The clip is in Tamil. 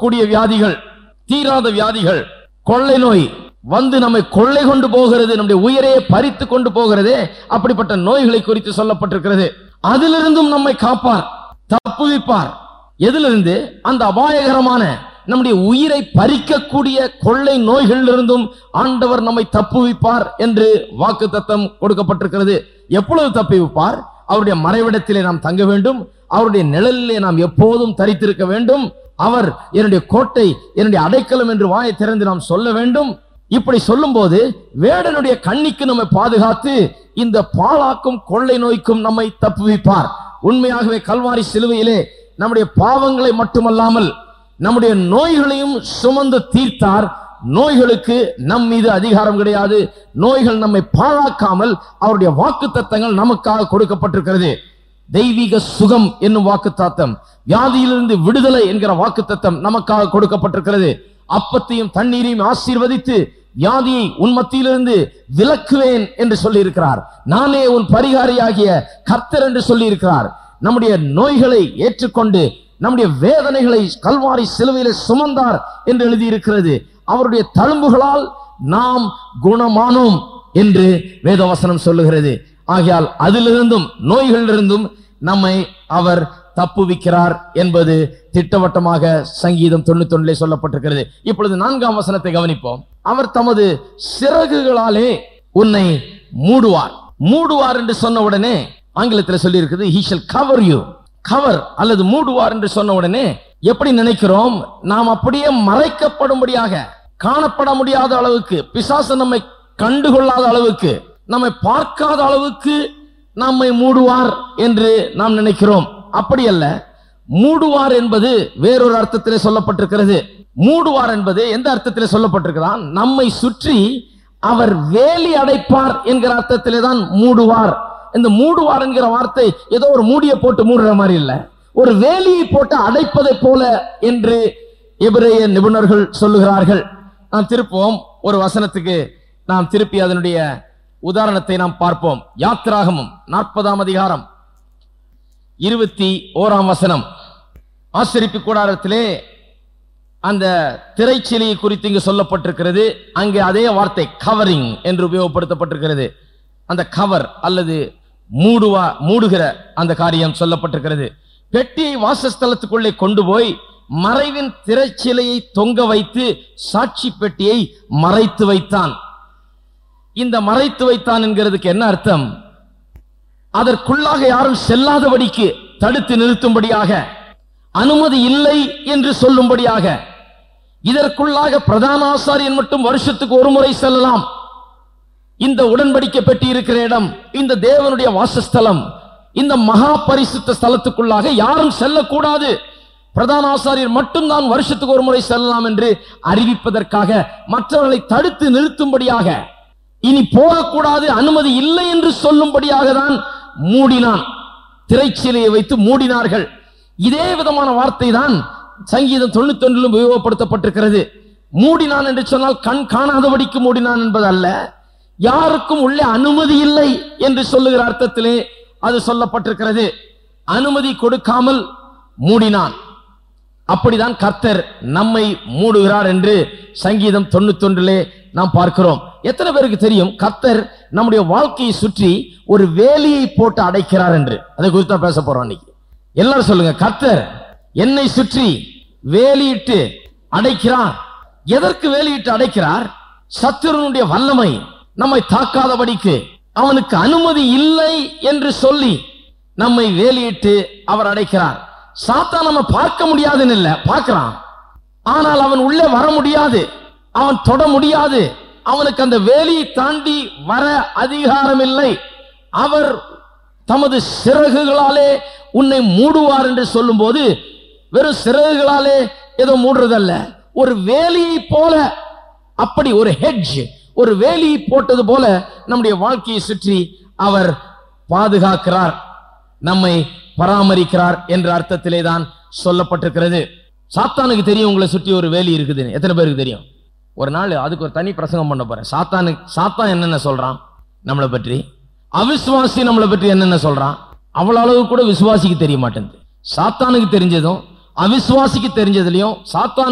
கொடுக்கக்கூடிய வியாதிகள் தீராத வியாதிகள் கொள்ளை நோய் வந்து நம்மை கொள்ளை கொண்டு போகிறது நம்முடைய உயிரையே பறித்து கொண்டு போகிறதே அப்படிப்பட்ட நோய்களை குறித்து சொல்லப்பட்டிருக்கிறது அதிலிருந்தும் நம்மை காப்பார் தப்புவிப்பார் எதிலிருந்து அந்த அபாயகரமான நம்முடைய உயிரை பறிக்கக்கூடிய கொள்ளை நோய்களிலிருந்தும் ஆண்டவர் நம்மை தப்புவிப்பார் என்று வாக்கு தத்தம் கொடுக்கப்பட்டிருக்கிறது எப்பொழுது தப்புவிப்பார் அவருடைய மறைவிடத்திலே நாம் தங்க வேண்டும் அவருடைய நிழலிலே நாம் எப்போதும் தரித்திருக்க வேண்டும் அவர் என்னுடைய கோட்டை என்னுடைய அடைக்கலம் என்று வாயை திறந்து நாம் சொல்ல வேண்டும் இப்படி சொல்லும்போது வேடனுடைய கண்ணிக்கு நம்மை பாதுகாத்து இந்த பாழாக்கும் கொள்ளை நோய்க்கும் நம்மை தப்புவிப்பார் உண்மையாகவே கல்வாரி சிலுவையிலே நம்முடைய பாவங்களை மட்டுமல்லாமல் நம்முடைய நோய்களையும் சுமந்து தீர்த்தார் நோய்களுக்கு நம் மீது அதிகாரம் கிடையாது நோய்கள் நம்மை பாழாக்காமல் அவருடைய வாக்கு தத்தங்கள் நமக்காக கொடுக்கப்பட்டிருக்கிறது தெய்வீக சுகம் என்னும் வாக்குத்தாத்தம் வியாதியிலிருந்து விடுதலை என்கிற வாக்குத்தத்தம் நமக்காக கொடுக்கப்பட்டிருக்கிறது அப்பத்தையும் தண்ணீரையும் ஆசீர்வதித்து வியாதியை உன் மத்தியிலிருந்து விலக்குவேன் என்று சொல்லி இருக்கிறார் நானே உன் பரிகாரியாகிய கர்த்தர் என்று சொல்லி இருக்கிறார் நம்முடைய நோய்களை ஏற்றுக்கொண்டு நம்முடைய வேதனைகளை கல்வாரி சிலுவையிலே சுமந்தார் என்று எழுதியிருக்கிறது அவருடைய தழும்புகளால் நாம் குணமானோம் என்று வேதவசனம் சொல்லுகிறது ஆகையால் அதிலிருந்தும் நோய்களிலிருந்தும் நம்மை அவர் தப்புவிக்கிறார் என்பது திட்டவட்டமாக சங்கீதம் தொண்ணூத்தி ஒன்றிலே சொல்லப்பட்டிருக்கிறது இப்பொழுது நான்காம் வசனத்தை கவனிப்போம் அவர் தமது சிறகுகளாலே உன்னை மூடுவார் மூடுவார் என்று சொன்ன உடனே ஆங்கிலத்தில் சொல்லி இருக்குது he shall cover you cover அல்லது மூடுவார் என்று சொன்ன உடனே எப்படி நினைக்கிறோம் நாம் அப்படியே மறைக்கப்படும்படியாக காணப்பட முடியாத அளவுக்கு பிசாசு நம்மை கண்டுகொள்ளாத அளவுக்கு நம்மை பார்க்காத அளவுக்கு நம்மை மூடுவார் என்று நாம் நினைக்கிறோம் அப்படி அல்ல மூடுவார் என்பது வேறொரு அர்த்தத்திலே சொல்லப்பட்டிருக்கிறது மூடுவார் என்பது எந்த அர்த்தத்திலே சொல்லப்பட்டிருக்கிறான் நம்மை சுற்றி அவர் வேலி அடைப்பார் என்கிற அர்த்தத்திலே தான் மூடுவார் இந்த மூடுவார் என்கிற வார்த்தை ஏதோ ஒரு மூடியை போட்டு மூடுற மாதிரி இல்ல ஒரு வேலியை போட்டு அடைப்பதை போல என்று எபிரேய நிபுணர்கள் சொல்லுகிறார்கள் நாம் திருப்போம் ஒரு வசனத்துக்கு நாம் திருப்பி அதனுடைய உதாரணத்தை நாம் பார்ப்போம் யாத்திராகமம் நாற்பதாம் அதிகாரம் இருபத்தி ஓராம் வசனம் ஆசிரிப்பு கூடாரத்திலே அந்த திரைச்சிலையை குறித்து இங்கு சொல்லப்பட்டிருக்கிறது அங்கே அதே வார்த்தை கவரிங் என்று உபயோகப்படுத்தப்பட்டிருக்கிறது அந்த கவர் அல்லது மூடுவா மூடுகிற அந்த காரியம் சொல்லப்பட்டிருக்கிறது பெட்டியை வாசஸ்தலத்துக்குள்ளே கொண்டு போய் மறைவின் திரைச்சிலையை தொங்க வைத்து சாட்சி பெட்டியை மறைத்து வைத்தான் இந்த மறைத்து வைத்தான் என்கிறதுக்கு என்ன அர்த்தம் அதற்குள்ளாக யாரும் செல்லாதபடிக்கு தடுத்து நிறுத்தும்படியாக அனுமதி இல்லை என்று சொல்லும்படியாக இதற்குள்ளாக பிரதான ஆசாரியன் மட்டும் வருஷத்துக்கு ஒரு முறை செல்லலாம் இந்த உடன்படிக்கை பெட்டி இருக்கிற இடம் இந்த தேவனுடைய வாசஸ்தலம் இந்த மகா பரிசுத்த ஸ்தலத்துக்குள்ளாக யாரும் செல்லக்கூடாது பிரதான ஆசாரியர் மட்டும்தான் வருஷத்துக்கு ஒரு முறை செல்லலாம் என்று அறிவிப்பதற்காக மற்றவர்களை தடுத்து நிறுத்தும்படியாக இனி போகக்கூடாது அனுமதி இல்லை என்று சொல்லும்படியாக தான் மூடினான் திரைச்சீலையை வைத்து மூடினார்கள் இதே விதமான வார்த்தை தான் சங்கீதம் தொண்ணூத்தி ஒன்றிலும் உபயோகப்படுத்தப்பட்டிருக்கிறது மூடினான் என்று சொன்னால் கண் காணாதபடிக்கு மூடினான் என்பது அல்ல யாருக்கும் உள்ளே அனுமதி இல்லை என்று சொல்லுகிற அர்த்தத்திலே அது சொல்லப்பட்டிருக்கிறது அனுமதி கொடுக்காமல் மூடினான் அப்படிதான் கர்த்தர் நம்மை மூடுகிறார் என்று சங்கீதம் தொண்ணூத்தொன்றிலே நாம் பார்க்கிறோம் எத்தனை பேருக்கு தெரியும் கர்த்தர் நம்முடைய வாழ்க்கையை சுற்றி ஒரு வேலியை போட்டு அடைக்கிறார் என்று அதை குறித்து தான் பேச போறோம் இன்னைக்கு எல்லாரும் சொல்லுங்க கர்த்தர் என்னை சுற்றி வேலியிட்டு அடைக்கிறார் எதற்கு வேலியிட்டு அடைக்கிறார் சத்துருனுடைய வல்லமை நம்மை தாக்காதபடிக்கு அவனுக்கு அனுமதி இல்லை என்று சொல்லி நம்மை வேலியிட்டு அவர் அடைக்கிறார் சாத்தா நம்ம பார்க்க முடியாதுன்னு இல்ல பார்க்கிறான் ஆனால் அவன் உள்ளே வர முடியாது அவன் தொட முடியாது அவனுக்கு அந்த வேலியை தாண்டி வர அதிகாரம் இல்லை அவர் தமது சிறகுகளாலே உன்னை மூடுவார் என்று சொல்லும்போது வெறும் சிறகுகளாலே ஏதோ மூடுறதல்ல ஒரு வேலியை போல அப்படி ஒரு ஹெட்ஜ் ஒரு வேலியை போட்டது போல நம்முடைய வாழ்க்கையை சுற்றி அவர் பாதுகாக்கிறார் நம்மை பராமரிக்கிறார் என்ற அர்த்தத்திலே தான் சொல்லப்பட்டிருக்கிறது சாத்தானுக்கு தெரியும் உங்களை சுற்றி ஒரு வேலி இருக்குதுன்னு எத்தனை பேருக்கு தெரியும் ஒரு நாள் அதுக்கு ஒரு தனி பிரசங்கம் பண்ண போறேன் சாத்தானுக்கு சாத்தான் என்னென்ன சொல்றான் நம்மளை பற்றி அவிசுவாசி நம்மளை பற்றி என்னென்ன சொல்றான் அவ்வளவு அளவு கூட விசுவாசிக்கு தெரிய மாட்டேங்குது சாத்தானுக்கு தெரிஞ்சதும் அவிசுவாசிக்கு தெரிஞ்சதுலயும் சாத்தான்